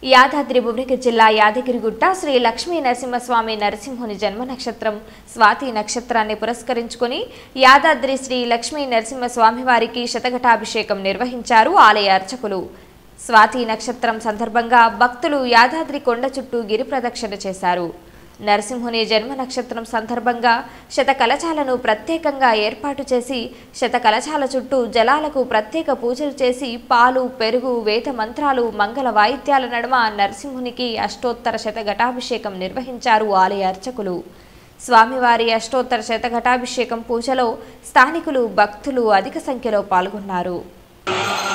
యాదాద్రి భువనగిరి జిల్లా యాదగిరిగుట్ట శ్రీ లక్ష్మీ నరసింహస్వామి నరసింహుని జన్మ నక్షత్రం స్వాతి నక్షత్రాన్ని పురస్కరించుకొని యాదాద్రి శ్రీ లక్ష్మీ నరసింహస్వామి వారికి శతఘటాభిషేకం నిర్వహించారు ఆలయ అర్చకులు స్వాతి నక్షత్రం సందర్భంగా భక్తులు యాదాద్రి కొండ చుట్టూ గిరి ప్రదక్షిణ చేశారు నరసింహుని జన్మ నక్షత్రం సందర్భంగా శత కలశాలను ప్రత్యేకంగా ఏర్పాటు చేసి శత కలశాల చుట్టూ జలాలకు ప్రత్యేక పూజలు చేసి పాలు పెరుగు వేద మంత్రాలు మంగళ వాయిద్యాల నడుమ నరసింహునికి అష్టోత్తర శత ఘటాభిషేకం నిర్వహించారు ఆలయ అర్చకులు స్వామివారి అష్టోత్తర శత ఘటాభిషేకం పూజలో స్థానికులు భక్తులు అధిక సంఖ్యలో పాల్గొన్నారు శ్రీ